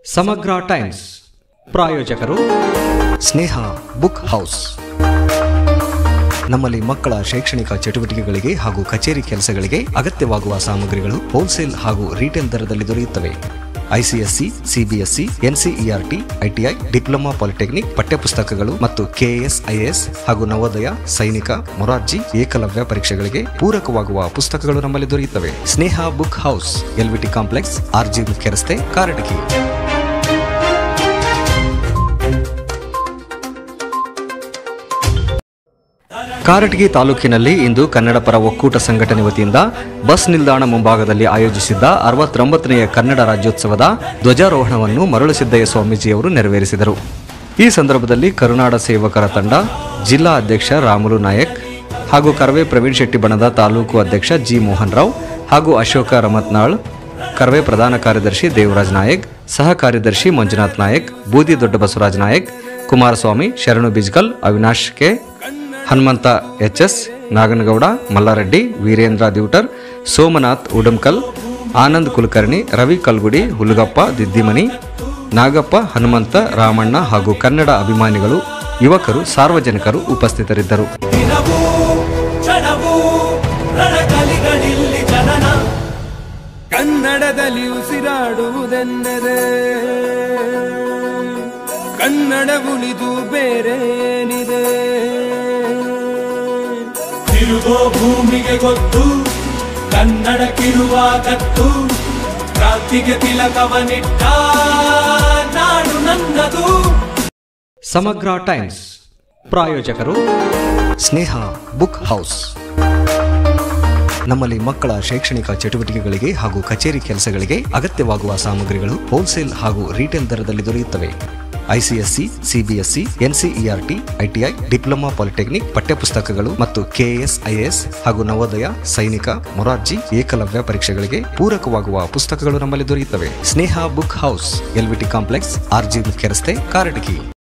ಸಮಗ್ರ ಟೈಮ್ಸ್ ಪ್ರಾಯೋಜಕರು ಸ್ನೇಹ book house ನಮ್ಮಲ್ಲಿ ಮಕ್ಕಳ ಶೈಕ್ಷಣಿಕ ಚಟುವಟಿಕೆಗಳಿಗೆ ಹಾಗೂ ಕಚೇರಿ ಕೆಲಸಗಳಿಗೆ ಅಗತ್ಯವಾಗುವ ಸಾಮಗ್ರಿಗಳು ಹೋಲ್ಸೇಲ್ ಹಾಗೂ ರಿಟೇಲ್ ದರದಲ್ಲಿ ದೊರೆಯುತ್ತವೆ ICSE CBSE NCERT ITI diploma polytechnic ಪಠ್ಯಪುಸ್ತಕಗಳು ಮತ್ತು ಕೆಎಎಸ್ ಐಎಎಸ್ ಹಾಗೂ ನವೋದಯ ಸೈನಿಕ ಮೊರಾರ್ಜಿ ಏಕಲವ್ಯ ಪರೀಕ್ಷೆಗಳಿಗೆ ಪೂರಕವಾಗುವ ಪುಸ್ತಕಗಳು ನಮ್ಮಲ್ಲಿ ದೊರೆಯುತ್ತವೆ Sneha book house LVT complex RG ಮುಖ್ಯ ರಸ್ತೆ ಕಾರಟಗಿ ಕಾರಟಗಿ ತಾಲೂಕಿನಲ್ಲಿ ಇಂದು ಕನ್ನಡ ಪರ ಒಕ್ಕೂಟ ಸಂಘಟನೆ ವತಿಯಿಂದ ಬಸ್ ನಿಲ್ದಾಣ ಮುಂಭಾಗದಲ್ಲಿ ಆಯೋಜಿಸಿದ್ದ ಅರವತ್ತೊಂಬತ್ತನೆಯ ಕನ್ನಡ ರಾಜ್ಯೋತ್ಸವದ ಧ್ವಜಾರೋಹಣವನ್ನು ಮರಳುಸಿದ್ದಯ್ಯ ಸ್ವಾಮೀಜಿಯವರು ನೆರವೇರಿಸಿದರು ಈ ಸಂದರ್ಭದಲ್ಲಿ ಕರುನಾಡ ಸೇವಕರ ತಂಡ ಜಿಲ್ಲಾ ಅಧ್ಯಕ್ಷ ರಾಮುಲು ನಾಯಕ್ ಹಾಗೂ ಕರ್ವೆ ಪ್ರವೀಣ್ ಶೆಟ್ಟಿ ಬಣದ ತಾಲೂಕು ಅಧ್ಯಕ್ಷ ಜಿ ಮೋಹನ್ ರಾವ್ ಹಾಗೂ ಅಶೋಕ ರಮತ್ನಾಳ್ ಕರ್ವೆ ಪ್ರಧಾನ ಕಾರ್ಯದರ್ಶಿ ದೇವರಾಜ್ ನಾಯಕ್ ಸಹ ಕಾರ್ಯದರ್ಶಿ ಮಂಜುನಾಥ್ ನಾಯಕ್ ಬೂದಿ ದೊಡ್ಡ Basavaraj Nayak Kumaraswamy Sharanu Bijgal Avinash K Hanumantha H S Naganagouda Mallareddy Veerendra Divatar Somanath Udankal Anand Kulkarni Ravi Kalgudi Hulagappa Diddimani Nagappa Hanumantha Ramanna ಹಾಗೂ ಕನ್ನಡ ಅಭಿಮಾನಿಗಳು ಯುವಕರು ಸಾರ್ವಜನಿಕರು ಉಪಸ್ಥಿತರಿದ್ದರು ದಿನವೂ ಕ್ಷಣವೂ ರಣಕಲಿಗಳಿಲ್ಲಿ ಜನನ ಕನ್ನಡದಲ್ಲಿ ಉಸಿರಾಡುವುದೆಂದರೆ ಕನ್ನಡ ಉಳಿದು ಬೇರೇನಿದೆ ತಿರುಗೋ ಭೂಮಿಗೆ ಗೊತ್ತು ಕನ್ನಡಕ್ಕಿರುವ ಕತ್ತು ಕ್ರಾಂತಿಗೆ ತಿಲಕವನಿಟ್ಟ ನಾಡು ನನ್ನದು ಸಮಗ್ರ ಟೈಮ್ಸ್ ಪ್ರಾಯೋಜಕರು ಸ್ನೇಹ ಬುಕ್ ಹೌಸ್ ನಮ್ಮಲ್ಲಿ ಮಕ್ಕಳ ಶೈಕ್ಷಣಿಕ ಚಟುವಟಿಕೆಗಳಿಗೆ ಹಾಗೂ ಕಚೇರಿ ಕೆಲಸಗಳಿಗೆ ಅಗತ್ಯವಾಗುವ ಸಾಮಗ್ರಿಗಳು ಹೋಲ್ಸೇಲ್ ಹಾಗೂ ರಿಟೇಲ್ ದರದಲ್ಲಿ ದೊರೆಯುತ್ತವೆ ICSE CBSE NCERT ITI diploma polytechnic ಪಠ್ಯಪುಸ್ತಕಗಳು ಮತ್ತು ಕೆಎಎಸ್ ಐಎಎಸ್ ಹಾಗೂ ನವೋದಯ ಸೈನಿಕ ಮೊರಾರ್ಜಿ ಏಕಲವ್ಯ ಪರೀಕ್ಷೆಗಳಿಗೆ ಪೂರಕವಾಗುವ ಪುಸ್ತಕಗಳು ನಮ್ಮಲ್ಲಿ ದೊರೆಯುತ್ತವೆ Sneha book house LVT complex RG ಮುಖ್ಯ ರಸ್ತೆ ಕಾರಟಗಿ